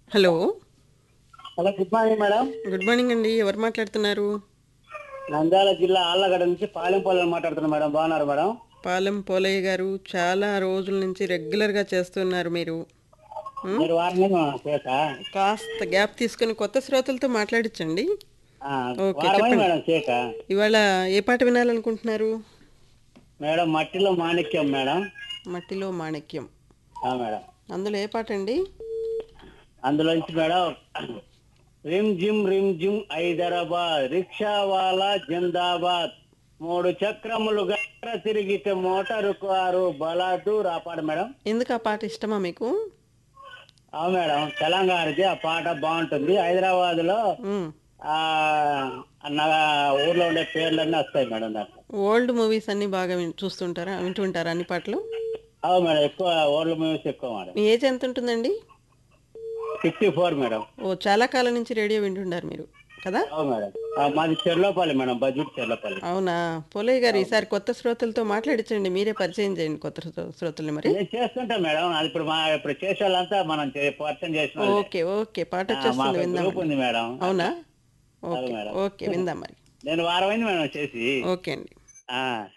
Hello hello good morning madam good morning అండి ఎవరు మాట్లాడుతున్నారు నంద్యాల జిల్లా ఆళ్ళగడ్డ నుంచి పాలెంపల్లి మాట్లాడుతున్నా మేడం బాగున్నారు మేడం పాలెం పోలయ్య గారు చాలా రోజుల నుంచి రెగ్యులర్గా చేస్తున్నారు మీరు ఉమ్, మీరు వారం చేత కాస్త గ్యాప్ తీసుకుని కొత్త శ్రోతలతో మాట్లాడించండి ఓకే, వారమై చెప్పండి. మేడం చేక ఇవాళ ఏ పాట వినాలనుకుంటున్నారు మేడం మట్టిలో మాణిక్యం మేడం మట్టిలో మాణిక్యం ఆ మేడం అందులో ఏ పాట అండి అందులోంచి మేడం రిమ్ జిమ్ రిమ్ జిమ్ హైదరాబాద్ రిక్షా వాలా జిందాబాద్ మూడు చక్రములు గట్ర తిరిగితే మోటారు కారు బలాదూర్ ఆ పాట మేడం ఎందుకు ఆ పాట ఇష్టమా మీకు అవును మేడం తెలంగాణది ఆ పాట బాగుంటుంది హైదరాబాద్ లో ఉమ్, ఆ నా ఊర్లో ఉండే పేర్లన్నీ వస్తాయి మేడం దాంట్లో ఓల్డ్ మూవీస్ అన్ని బాగా విన్- చూస్తుంటారా వింటుంటారా అన్ని పాటలు అవును మేడం ఎక్కువ ఓల్డ్ మూవీస్ ఎక్కువ మేడం మీ ఏజ్ ఎంత ఉంటుందండి ఫిఫ్టీ ఫోర్ మేడం ఓ చాలా కాలం నుంచి రేడియో వింటుంటారు మీరు కదా అవును మేడం ఆ, మాది చెర్లోపల్లి మేడం బడ్జెట్ చెర్లోపల్లి అవునా పోలయ్య గారు ఈసారి కొత్త శ్రోతలతో మాట్లాడించండి మీరే పరిచయం చేయండి కొత్త శ్రో- శ్రోతల్ని మరి నేను చేస్తుంటా మేడం అది ఇప్పుడు మా ఇప్పుడు చేసే వాళ్ళంతా మనం పరిచయం చేసిన వాళ్ళే. ఓకే ఓకే పాట ఆ, వచ్చేస్తుంది మాకు విందాం గ్రూప్ ఉంది మేడం అవునా ఓకే మేడం. ఓకే విందాం మరి నేను వారం అయింది మేడం చేసి ఓకే అండి ఆ